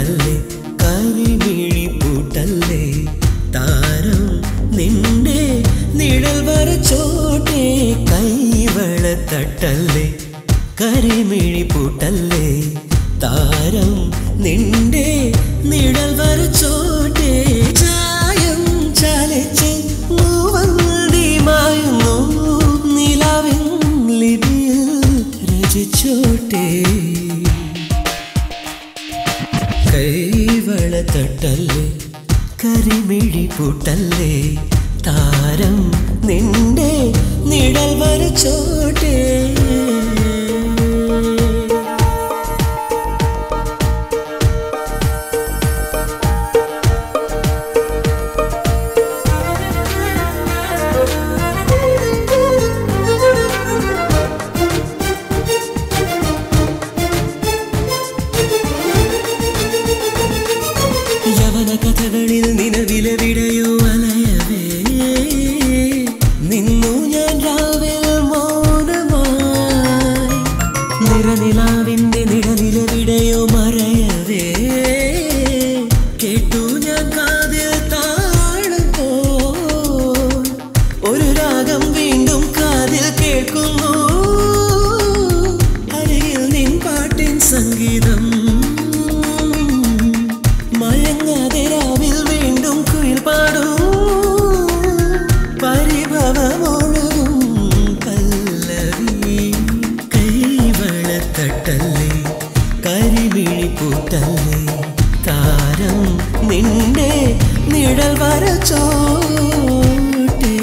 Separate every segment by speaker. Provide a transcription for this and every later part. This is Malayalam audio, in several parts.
Speaker 1: തട്ടല്ലേ കരിമിഴി പൂട്ടല്ലേ താരം നിന്റെ നിഴൽ വരച്ചോട്ടെ കൈവള തട്ടല്ലേ കരിമിഴി പൂട്ടല്ലേ താരം നിന്റെ നിഴൽ വരച്ചോട്ടെ ചായം ചാലിച്ച് മൂവന്തി മായുന്നു നിലാവിൻ ലിപിയിൽ രചിച്ചോട്ടെ കൈവള തട്ടല്ലേ കരിമിഴി പൂട്ടല്ലേ താരം നിന്റെ നിഴൽ വരച്ചോട്ടെ യവന കഥകളിൽ നിലവിലെവിടെയോ അലയവേ നിന്നു ഞാൻ രാവിൽ മൗനമായി നിറനിലാവിന്റെ നിഴലിലെവിടെയോ മറയവേ കേട്ടു ഞാൻ കാതിൽ താഴുമ്പോ ഒരു രാഗം വീണ്ടും കാതിൽ കേൾക്കുന്നു അരികിൽ നിൻ പാട്ടിൻ സംഗീതം മയങ്ങാതെ രാവിൽ വീണ്ടും കുയിൽ പാടും പരിഭവമൊഴുകും പല്ലവി കൈവളത്തട്ടല്ലേ കരിമിഴി പൂട്ടല്ലേ താരം നിന്റെ നിഴൽ വരച്ചോട്ടെ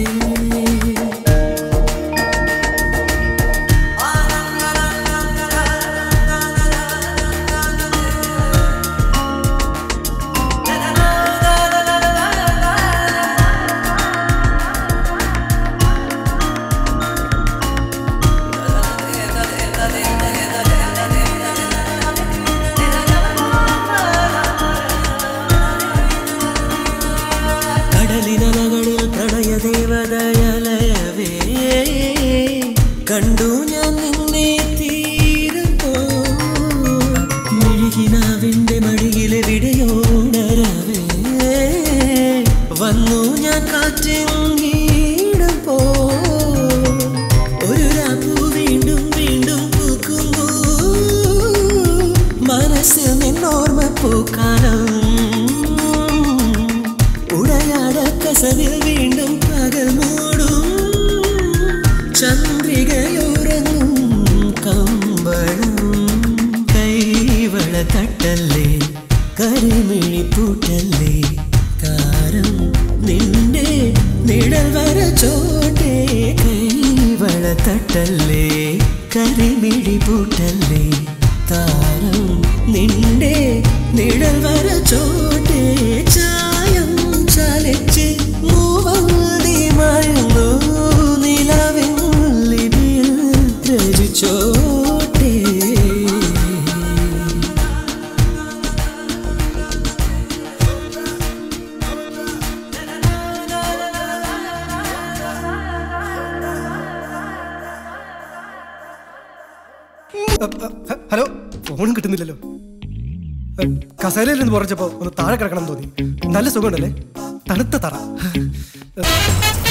Speaker 1: കടലിനലകളിൽ പ്രണയദേവതയലയവേ കണ്ടു ഞാൻ നിന്നെ തീരുമ്പോ മെഴുകിനാവിന്റെ മടിയിലെ വിടയോണരവേ വന്നു ഞാൻ കാറ്റെങ്കിടുമ്പോ ഒരു രാപ്പു വീണ്ടും വീണ്ടും പൂക്കുമ്പോ മനസ്സിൽ നിന്നോർമ്മ പൂക്കാലം ഉടയാട കസവിൽ വീണ്ടും പകൽ മൂടും ചന്ദ്രികയുറങ്ങും കമ്പളം കൈവള തട്ടല്ലേ കരിമിഴി പൂട്ടല്ലേ താരം നിന്റെ നിഴൽ വരച്ചോട്ടെ കൈവള തട്ടല്ലേ കരിമിഴി പൂട്ടല്ലേ താരം നിന്റെ നിഴൽ വരച്ചോട്ടെ ചായം ചാലിച്ച് മൂവന്തി മായുന്നു നിലവിൻ ലിപിയിൽ രചിച്ചോട്ടെ
Speaker 2: ഹലോ ഫോണും കിട്ടുന്നില്ലല്ലോ കസേരയിൽ നിന്ന് പറഞ്ഞപ്പോ ഒന്ന് താഴെ കിടക്കണം എന്ന് തോന്നി നല്ല സുഖമുണ്ടല്ലേ തണുത്ത തറ